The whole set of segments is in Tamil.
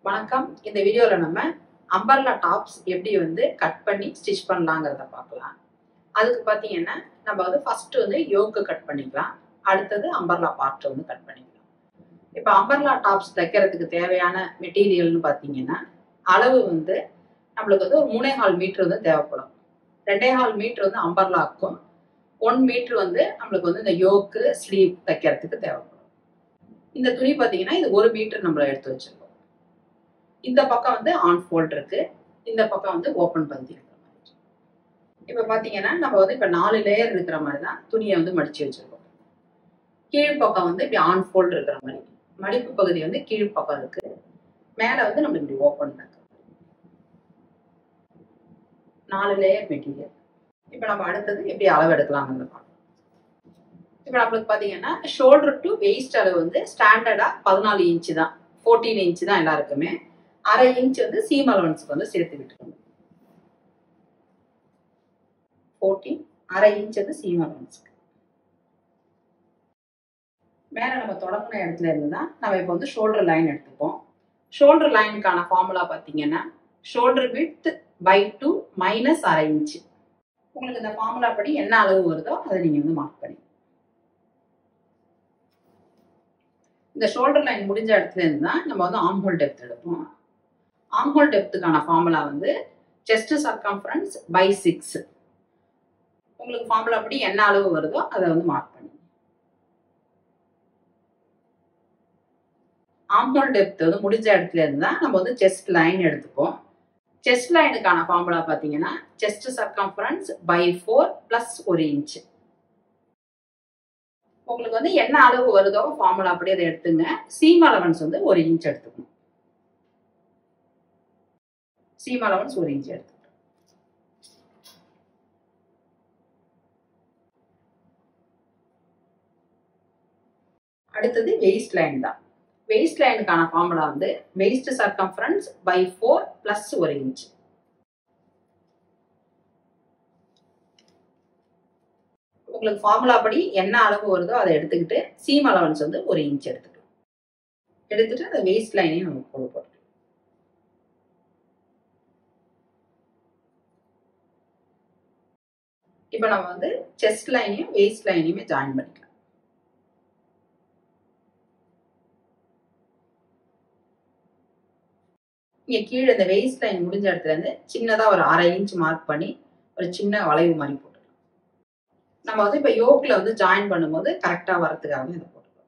வணக்கம் இந்த வீடியோவில் நம்ம அம்பர்லா டாப்ஸ் எப்படி வந்து கட் பண்ணி ஸ்டிச் பண்ணலாங்கிறத பார்க்கலாம் அதுக்கு பார்த்தீங்கன்னா நம்ம வந்து ஃபர்ஸ்ட் வந்து யோக்கு கட் பண்ணிக்கலாம் அடுத்தது அம்பர்லா பார்ட் வந்து கட் பண்ணிக்கலாம் இப்போ அம்பர்லா டாப்ஸ் தைக்கிறதுக்கு தேவையான மெட்டீரியல்னு பார்த்தீங்கன்னா அளவு வந்து நம்மளுக்கு வந்து ஒரு மூணே கால் மீட்டர் வந்து தேவைப்படும் ரெண்டே கால் மீட்டர் வந்து அம்பர்லாக்கும் ஒன் மீட்டர் வந்து நம்மளுக்கு வந்து இந்த யோக்கு ஸ்லீவ் தைக்கிறதுக்கு தேவைப்படும் இந்த துணி பார்த்தீங்கன்னா இது ஒரு மீட்டர் நம்மள எடுத்து வச்சிருக்கோம் இந்த பக்கம் வந்து ஆன் ஃபோல்ட் இருக்கு இந்த பக்கம் வந்து ஓப்பன் பண்ணி இருக்கிற மாதிரி இப்போ பார்த்தீங்கன்னா நம்ம வந்து இப்போ நாலு லேயர் இருக்கிற மாதிரி தான் துணியை வந்து மடிச்சு வச்சிருக்கோம் கீழ் பக்கம் வந்து இப்படி ஆன் ஃபோல்ட் இருக்கிற மாதிரி மடிப்பு பகுதி வந்து கீழ் பக்கம் இருக்கு மேலே வந்து நம்ம இப்படி ஓப்பன் இருக்கு நாலு லேயர் மெட்டீரியல் இப்போ நம்ம அடுத்தது எப்படி அளவு எடுக்கலாம்னு பார்க்கலாம் இப்போ நம்மளுக்கு பார்த்தீங்கன்னா ஷோல்டர் டு வெயிஸ்ட் அளவு வந்து ஸ்டாண்டர்டாக பதினாலு இன்ச்சு தான் ஃபோர்டீன் இன்ச்சு தான் எல்லாருக்குமே அரை இன்ச் வந்து சீம் அலவன்ஸுக்கு வந்து சேர்த்து விட்டுருக்கணும் ஃபோர்டீன் அரை இன்ச் வந்து சீம் அலவன்ஸுக்கு மேலே நம்ம தொடங்கின இடத்துல இருந்து தான் நம்ம இப்போ வந்து ஷோல்டர் லைன் எடுத்துப்போம் ஷோல்டர் லைனுக்கான ஃபார்முலா பார்த்தீங்கன்னா shoulder width by two minus அரை இன்ச்சு உங்களுக்கு இந்த ஃபார்முலா படி என்ன அளவு வருதோ அதை நீங்கள் வந்து மார்க் பண்ணி இந்த ஷோல்டர் லைன் முடிஞ்ச இடத்துல இருந்து தான் நம்ம வந்து ஆம்ஹோல் டெப்த் எடுப்போம் ஆம்ஹோல் டெப்த்துக்கான ஃபார்முலா வந்து செஸ்ட் சர்க்கம்ஃபரன்ஸ் பை சிக்ஸ் உங்களுக்கு ஃபார்முலா படி என்ன அளவு வருதோ அதை வந்து மார்க் பண்ணி ஆம்ஹோல் டெப்த் வந்து முடிஞ்ச இடத்துல இருந்து தான் நம்ம வந்து செஸ்ட் லைன் எடுத்துப்போம் செஸ்ட் லைனுக்கான ஃபார்முலா பார்த்தீங்கன்னா chest circumference by four plus ஒரு இன்ச்சு உங்களுக்கு வந்து என்ன அளவு வருதோ ஃபார்முலா அப்படி அதை எடுத்துங்க சீம் அலவன்ஸ் வந்து ஒரு இன்ச் எடுத்துக்கணும் சீம் அலவன்ஸ் ஒரு இன்ச் எடுத்துக்கணும் அடுத்தது வெயிஸ்ட் லைன் தான் வெயிஸ்ட் லைனுக்கான ஃபார்முலா வந்து waist circumference by four plus ஒரு இன்ச் உங்களுக்கு ஃபார்முலா படி என்ன அளவு வருதோ அதை எடுத்துக்கிட்டு சீம் அலவன்ஸ் வந்து ஒரு இன்ச் எடுத்துக்கலாம் எடுத்துட்டு அந்த வெயிஸ்ட் லைனையும் நம்ம போட போட்டோம் இப்போ நம்ம வந்து செஸ்ட் லைனையும் வெயிஸ்ட் லைனையுமே ஜாயின் பண்ணிக்கலாம் இங்கே கீழே இந்த வெயிஸ்ட் லைன் முடிஞ்ச இடத்துல இருந்து சின்னதாக ஒரு அரை இன்ச் மார்க் பண்ணி ஒரு சின்ன வளைவு மாதிரி போட்டுக்கலாம் நம்ம வந்து இப்போ யோக்கில் வந்து ஜாயின் பண்ணும்போது கரெக்டாக வரதுக்காக இதை போட்டுக்கலாம்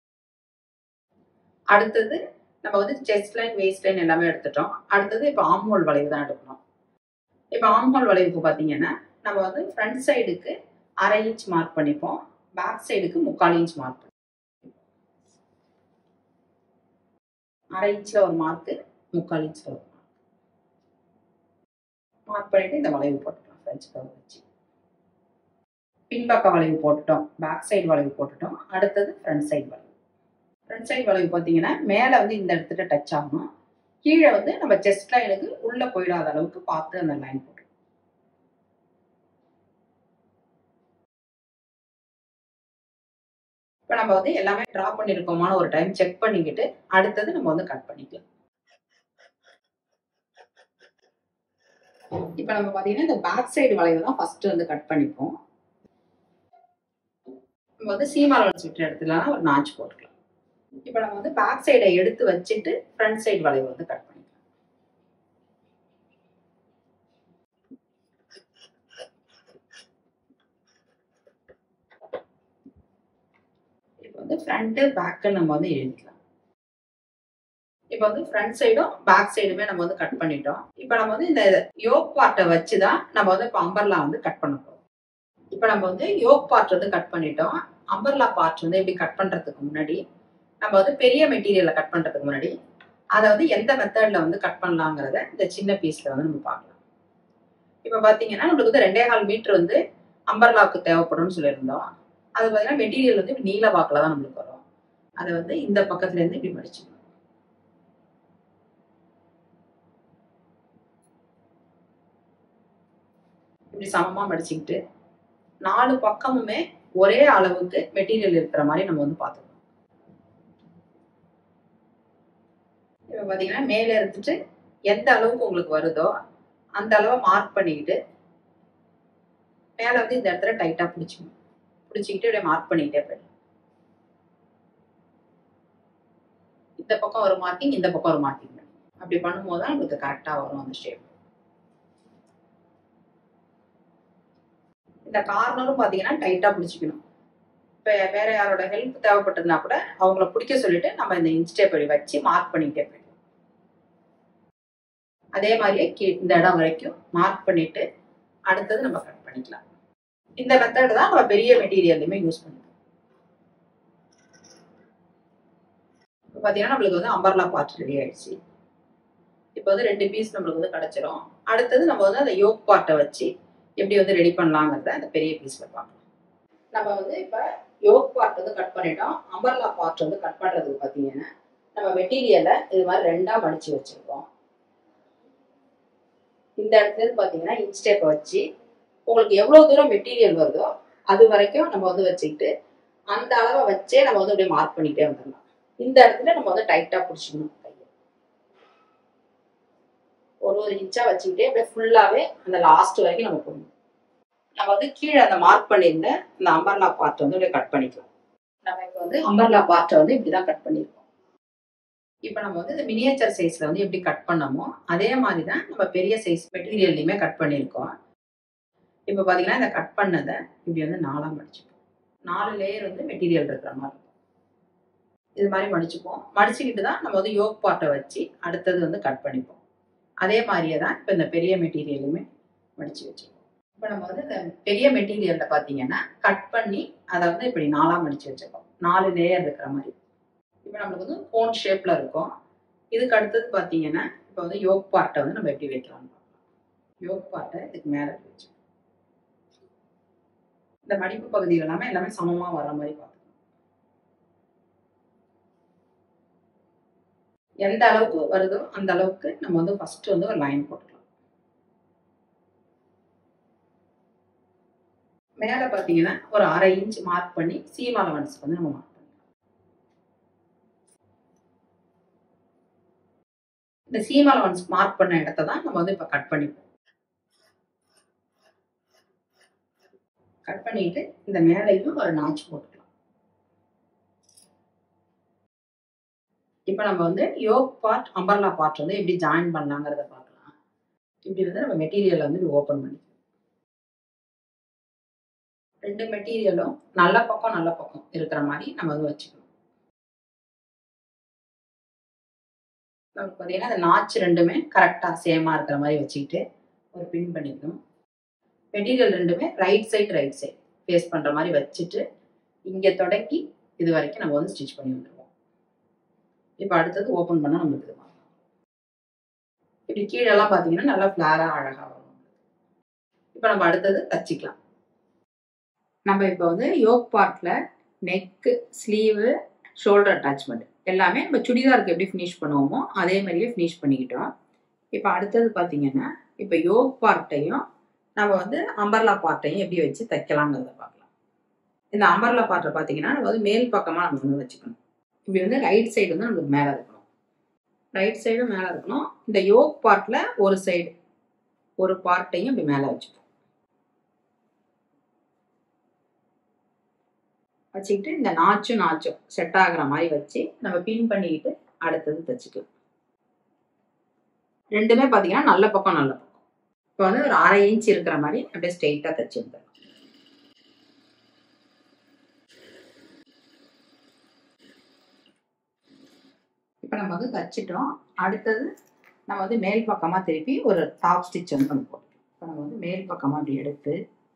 அடுத்தது நம்ம வந்து செஸ்ட் லைன் வெயிஸ்ட் லைன் எல்லாமே எடுத்துட்டோம் அடுத்தது இப்போ ஆம்ஹோல் வளைவு தான் எடுக்கணும் இப்போ ஆம்ஹோல் வளைவுக்கு பார்த்தீங்கன்னா நம்ம வந்து ஃப்ரண்ட் சைடுக்கு அரை இன்ச் மார்க் பண்ணிப்போம் பேக் சைடுக்கு முக்கால் இன்ச் மார்க் பண்ணி அரை இன்ச்சில் ஒரு மார்க்கு முக்கால் இன்ச் வரும் மார்க் பண்ணிட்டு இந்த வளைவு போட்டுக்கலாம் ஃப்ரெஞ்ச் கவர் வச்சு பின்பக்க வளைவு போட்டுட்டோம் பேக் சைடு வளைவு போட்டுட்டோம் அடுத்தது ஃப்ரண்ட் சைடு வளைவு ஃப்ரண்ட் சைடு வளைவு பார்த்தீங்கன்னா மேலே வந்து இந்த இடத்துல டச் ஆகணும் கீழே வந்து நம்ம செஸ்ட் லைனுக்கு உள்ளே போயிடாத அளவுக்கு பார்த்து அந்த லைன் போட்டு இப்போ நம்ம வந்து எல்லாமே ட்ரா பண்ணியிருக்கோமான ஒரு டைம் செக் பண்ணிக்கிட்டு அடுத்தது நம்ம வந்து கட் பண்ணிக்கலாம் இப்போ நம்ம பார்த்தீங்கன்னா இந்த பேக் சைடு வளைவு தான் ஃபர்ஸ்ட் வந்து கட் பண்ணிப்போம் நம்ம வந்து சீம் அலவன்ஸ் விட்டு இடத்துலனா ஒரு நாச் போட்டுக்கலாம் இப்போ நம்ம வந்து பேக் சைடை எடுத்து வச்சுட்டு ஃப்ரண்ட் சைடு வளைவு வந்து கட் பண்ணிக்கலாம் இப்போ வந்து ஃப்ரண்ட்டு பேக்கு நம்ம வந்து எழுதிக்கலாம் இப்போ வந்து ஃப்ரண்ட் சைடும் பேக் சைடுமே நம்ம வந்து கட் பண்ணிட்டோம் இப்போ நம்ம வந்து இந்த யோக் பார்ட்டை வச்சு தான் நம்ம வந்து இப்போ அம்பர்லா வந்து கட் பண்ண போகிறோம் இப்போ நம்ம வந்து யோக் பார்ட் வந்து கட் பண்ணிட்டோம் அம்பர்லா பார்ட் வந்து எப்படி கட் பண்ணுறதுக்கு முன்னாடி நம்ம வந்து பெரிய மெட்டீரியலை கட் பண்ணுறதுக்கு முன்னாடி அதை வந்து எந்த மெத்தடில் வந்து கட் பண்ணலாங்கிறத இந்த சின்ன பீஸில் வந்து நம்ம பார்க்கலாம் இப்போ பார்த்தீங்கன்னா நம்மளுக்கு வந்து ரெண்டே கால் மீட்டர் வந்து அம்பர்லாவுக்கு தேவைப்படும்னு சொல்லியிருந்தோம் அது பார்த்தீங்கன்னா மெட்டீரியல் வந்து இப்படி நீல வாக்கில் தான் நம்மளுக்கு வரும் அதை வந்து இந்த பக்கத்துலேருந்து இப்படி மடிச்சுக்கணும் இப்படி சமமாக மடிச்சுக்கிட்டு நாலு பக்கமுமே ஒரே அளவுக்கு மெட்டீரியல் இருக்கிற மாதிரி நம்ம வந்து பார்த்துக்கணும் இப்போ பார்த்தீங்கன்னா மேலே இருந்துட்டு எந்த அளவுக்கு உங்களுக்கு வருதோ அந்த அளவை மார்க் பண்ணிக்கிட்டு மேலே வந்து இந்த இடத்துல டைட்டாக பிடிச்சிக்கணும் பிடிச்சிக்கிட்டு அப்படியே மார்க் பண்ணிக்கிட்டே போயிடும் இந்த பக்கம் ஒரு மார்க்கிங் இந்த பக்கம் ஒரு மார்க்கிங் அப்படி பண்ணும்போது தான் உங்களுக்கு கரெக்டாக வரும் அந்த ஷேப் இந்த கார்னரும் பார்த்தீங்கன்னா டைட்டாக பிடிச்சிக்கணும் இப்போ வேற யாரோட ஹெல்ப் தேவைப்பட்டதுன்னா கூட அவங்கள பிடிக்க சொல்லிட்டு நம்ம இந்த இன்ஸ்டேப் வழி வச்சு மார்க் பண்ணிக்கிட்டே போயிடலாம் அதே மாதிரியே கீ- இந்த இடம் வரைக்கும் மார்க் பண்ணிட்டு அடுத்தது நம்ம கட் பண்ணிக்கலாம் இந்த மெத்தட் தான் நம்ம பெரிய மெட்டீரியல்லையுமே யூஸ் பண்ணுவோம் இப்போ பார்த்தீங்கன்னா நம்மளுக்கு வந்து அம்பர்லா பார்ட் ரெடி ஆயிடுச்சு இப்போ வந்து ரெண்டு பீஸ் நம்மளுக்கு வந்து கிடைச்சிரும் அடுத்தது நம்ம வந்து அந்த யோக் பார்ட்டை வச்சு எப்படி வந்து ரெடி பண்ணலாங்கிறத அந்த பெரிய பீஸில் பார்க்கலாம் நம்ம வந்து இப்போ யோக் பார்ட் வந்து கட் பண்ணிட்டோம் அம்பர்லா பார்ட் வந்து கட் பண்ணுறதுக்கு பார்த்தீங்கன்னா நம்ம மெட்டீரியலை இது மாதிரி ரெண்டாக மடிச்சு வச்சிருக்கோம் இந்த இடத்துல இருந்து பார்த்தீங்கன்னா இன்ஸ்டேப்பை வச்சு உங்களுக்கு எவ்வளோ தூரம் மெட்டீரியல் வருதோ அது வரைக்கும் நம்ம வந்து வச்சுக்கிட்டு அந்த அளவை வச்சே நம்ம வந்து அப்படியே மார்க் பண்ணிட்டே வந்துடலாம் இந்த இடத்துல நம்ம வந்து டைட்டாக பிடிச்சிக்கணும் கையை ஒரு ஒரு இன்ச்சா வச்சுக்கிட்டே அப்படியே ஃபுல்லாகவே அந்த லாஸ்ட் வரைக்கும் நம்ம போடணும் நம்ம வந்து கீழே அந்த மார்க் பண்ணியிருந்த அந்த அம்பர்லா பார்ட் வந்து அப்படியே கட் பண்ணிக்கலாம் நம்ம இப்போ வந்து அம்பர்லா பார்ட்டை வந்து இப்படி தான் கட் பண்ணியிருக்கோம் இப்போ நம்ம வந்து இந்த மினியேச்சர் சைஸில் வந்து எப்படி கட் பண்ணமோ அதே மாதிரி தான் நம்ம பெரிய சைஸ் மெட்டீரியல்லையுமே கட் பண்ணியிருக்கோம் இப்போ பார்த்தீங்கன்னா இந்த கட் பண்ணதை இப்படி வந்து நாலாக மடிச்சுப்போம் நாலு லேயர் வந்து மெட்டீரியல் இருக்கிற மாதிரி இருக்கும் இது மாதிரி மடிச்சுப்போம் மடிச்சுக்கிட்டு தான் நம்ம வந்து யோக் பார்ட்டை வச்சு அடுத்தது வந்து கட் பண்ணிப்போம் அதே மாதிரியே தான் இப்போ இந்த பெரிய மெட்டீரியலுமே மடிச்சு வச்சுப்போம் இப்போ நம்ம வந்து இந்த பெரிய மெட்டீரியலில் பார்த்தீங்கன்னா கட் பண்ணி அதை வந்து இப்படி நாலாக மடிச்சு வச்சுப்போம் நாலு லேயர் இருக்கிற மாதிரி இப்போ நம்மளுக்கு வந்து கோன் ஷேப்பில் இருக்கும் இதுக்கு அடுத்தது பார்த்தீங்கன்னா இப்போ வந்து யோக் பார்ட்டை வந்து நம்ம எப்படி வைக்கலாம்னு பார்க்கலாம் யோக் பார்ட்டை இதுக்கு மேலே வச்சு இந்த மடிப்பு பகுதிகள் எல்லாமே எல்லாமே சமமாக வர மாதிரி பார்த்துக்கணும் எந்த அளவுக்கு வருதோ அந்த அளவுக்கு நம்ம வந்து ஃபர்ஸ்ட் வந்து ஒரு லைன் போட்டுக்கலாம் மேலே பார்த்தீங்கன்னா ஒரு அரை இன்ச் மார்க் பண்ணி சீம் அலவன்ஸ்க்கு வந்து நம்ம மார்க் பண்ணிக்கலாம் இந்த சீம் அலவன்ஸ் மார்க் பண்ண இடத்த தான் நம்ம வந்து இப்போ கட் பண்ணிப்போம் கட் பண்ணிட்டு இந்த மேலையும் ஒரு நாச் போட்டுக்கலாம் இப்போ நம்ம வந்து யோக் பார்ட் அம்பர்லா பார்ட் வந்து எப்படி ஜாயின் பண்ணலாங்கிறத பார்க்கலாம் இப்படி வந்து நம்ம மெட்டீரியலை வந்து இப்படி ஓப்பன் பண்ணி ரெண்டு மெட்டீரியலும் நல்ல பக்கம் நல்ல பக்கம் இருக்கிற மாதிரி நம்ம வந்து வச்சுக்கணும் நமக்கு பார்த்தீங்கன்னா அந்த நாச் ரெண்டுமே கரெக்டாக சேமாக இருக்கிற மாதிரி வச்சுக்கிட்டு ஒரு பின் பண்ணிக்கணும் மெட்டீரியல் ரெண்டுமே right side right side face பண்ணுற மாதிரி வச்சுட்டு இங்கே தொடங்கி இது வரைக்கும் நம்ம வந்து ஸ்டிச் பண்ணி வந்துடுவோம் இப்போ அடுத்தது ஓப்பன் பண்ணால் நம்மளுக்கு இது மாதிரி இப்படி கீழெல்லாம் பார்த்தீங்கன்னா நல்லா ஃப்ளாராக அழகாக வரும் இப்போ நம்ம அடுத்தது தச்சிக்கலாம் நம்ம இப்போ வந்து யோக் பார்ட்டில் நெக்கு ஸ்லீவு ஷோல்டர் அட்டாச்மெண்ட் எல்லாமே நம்ம சுடிதாருக்கு எப்படி ஃபினிஷ் பண்ணுவோமோ அதே மாதிரியே ஃபினிஷ் பண்ணிக்கிட்டோம் இப்போ அடுத்தது பார்த்தீங்கன்னா இப்போ யோக் பார்ட்டையும் நம்ம வந்து அம்பர்லா பார்ட்டையும் எப்படி வச்சு தைக்கலாங்கிறத பார்க்கலாம் இந்த அம்பர்லா பார்ட்டை பார்த்தீங்கன்னா நம்ம வந்து மேல் பக்கமாக நம்ம வந்து வச்சுக்கணும் இப்படி வந்து ரைட் சைடு வந்து நமக்கு மேலே இருக்கணும் ரைட் சைடும் மேலே இருக்கணும் இந்த யோக் பார்ட்டில் ஒரு சைடு ஒரு பார்ட்டையும் இப்படி மேலே வச்சுப்போம் வச்சுக்கிட்டு இந்த நாச்சும் நாச்சும் செட் ஆகுற மாதிரி வச்சு நம்ம பின் பண்ணிக்கிட்டு அடுத்தது தைச்சிக்கலாம் ரெண்டுமே பார்த்தீங்கன்னா நல்ல பக்கம் நல்ல பக்கம் இப்போ வந்து ஒரு அரை இன்ச் இருக்கிற மாதிரி அப்படியே ஸ்ட்ரெயிட்டாக தைச்சு வந்துடலாம் இப்போ நம்ம வந்து தைச்சிட்டோம் அடுத்தது நம்ம வந்து மேல் பக்கமாக திருப்பி ஒரு டாப் ஸ்டிச் வந்து நம்ம போட்டுக்கலாம் இப்போ நம்ம வந்து மேல் பக்கமாக அப்படி எடுத்து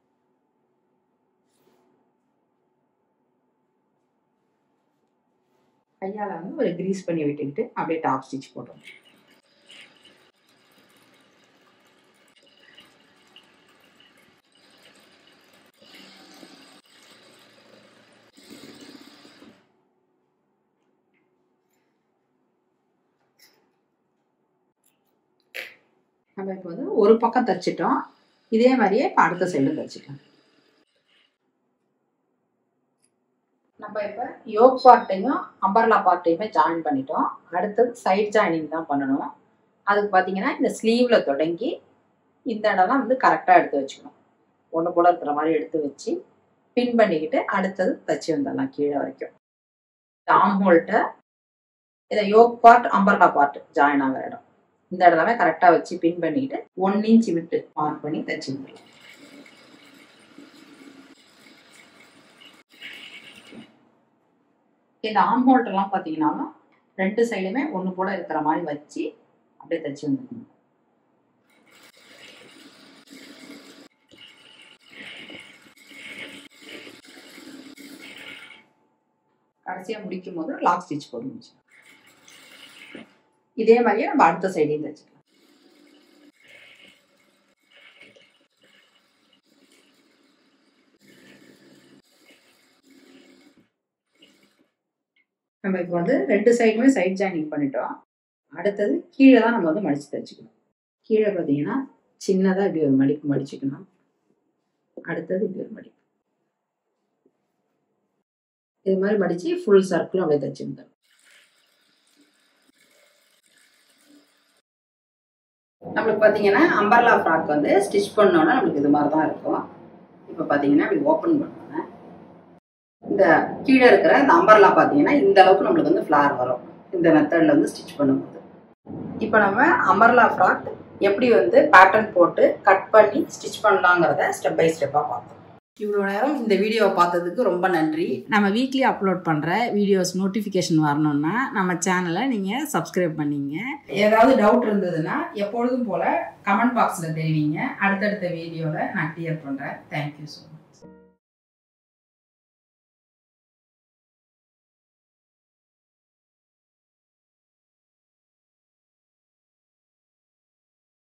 கையால் வந்து ஒரு கிரீஸ் பண்ணி விட்டுக்கிட்டு அப்படியே டாப் ஸ்டிச் போட்டோம் நம்ம இப்போ வந்து ஒரு பக்கம் தைச்சிட்டோம் இதே மாதிரியே இப்போ அடுத்த சைடு தைச்சிக்கலாம் நம்ம இப்போ யோக் பார்ட்டையும் அம்பர்லா பார்ட்டையுமே ஜாயின் பண்ணிட்டோம் அடுத்தது சைட் ஜாயினிங் தான் பண்ணணும் அதுக்கு பார்த்தீங்கன்னா இந்த ஸ்லீவில் தொடங்கி இந்த இடம்லாம் வந்து கரெக்டாக எடுத்து வச்சுக்கணும் ஒன்று போல இருக்கிற மாதிரி எடுத்து வச்சு பின் பண்ணிக்கிட்டு அடுத்தது தச்சு வந்துடலாம் கீழே வரைக்கும் ஆம் ஹோல்ட்ட இதை yoke part umbrella part join ஆகிற இடம் இந்த இடத்துல கரெக்டாக வச்சு பின் பண்ணிக்கிட்டு ஒன் இன்ச் விட்டு மார்க் பண்ணி தச்சு வந்துடலாம் இந்த ஆம் ஹோல்ட்டெல்லாம் பார்த்தீங்கன்னா ரெண்டு சைடுமே ஒன்று போல இருக்கிற மாதிரி வச்சு அப்படியே தச்சு வந்துடணும் கடைசியாக முடிக்கும் போது லாக் ஸ்டிச் போட்டு முடிச்சு இதே மாதிரியே நம்ம அடுத்த சைடையும் தச்சுக்கலாம் நம்ம இப்போ வந்து ரெண்டு சைடுமே சைட் ஜாயினிங் பண்ணிட்டோம் அடுத்தது கீழே தான் நம்ம வந்து மடித்து தைச்சிக்கணும் கீழே பார்த்தீங்கன்னா சின்னதாக இப்படி ஒரு மடிப்பு மடிச்சுக்கணும் அடுத்தது இப்படி ஒரு மடிப்பு இது மாதிரி மடித்து ஃபுல் சர்க்கிளும் அப்படியே தைச்சிருந்தோம் நம்மளுக்கு பார்த்தீங்கன்னா அம்பர்லா ஃப்ராக் வந்து ஸ்டிச் பண்ணோன்னா நம்மளுக்கு இது மாதிரி தான் இருக்கும் இப்போ பார்த்தீங்கன்னா இப்படி ஓப்பன் பண்ணுவேன் இந்த கீழே இருக்கிற இந்த அம்பர்லா பார்த்தீங்கன்னா இந்த அளவுக்கு நம்மளுக்கு வந்து ஃப்ளார் வரும் இந்த மெத்தடில் வந்து ஸ்டிச் பண்ணும்போது இப்போ நம்ம அம்பர்லா ஃப்ராக் எப்படி வந்து பேட்டர்ன் போட்டு கட் பண்ணி ஸ்டிச் பண்ணலாங்கிறத ஸ்டெப் பை ஸ்டெப்பாக பார்த்தோம் இவ்வளோ நேரம் இந்த வீடியோவை பார்த்ததுக்கு ரொம்ப நன்றி நம்ம வீக்லி அப்லோட் பண்ணுற வீடியோஸ் நோட்டிஃபிகேஷன் வரணும்னா நம்ம சேனலை நீங்கள் சப்ஸ்கிரைப் பண்ணிங்க ஏதாவது டவுட் இருந்ததுன்னா எப்பொழுதும் போல் கமெண்ட் பாக்ஸில் தெரிவிங்க அடுத்தடுத்த வீடியோவில் நான் கிளியர் பண்ணுறேன் தேங்க்யூ ஸோ மச்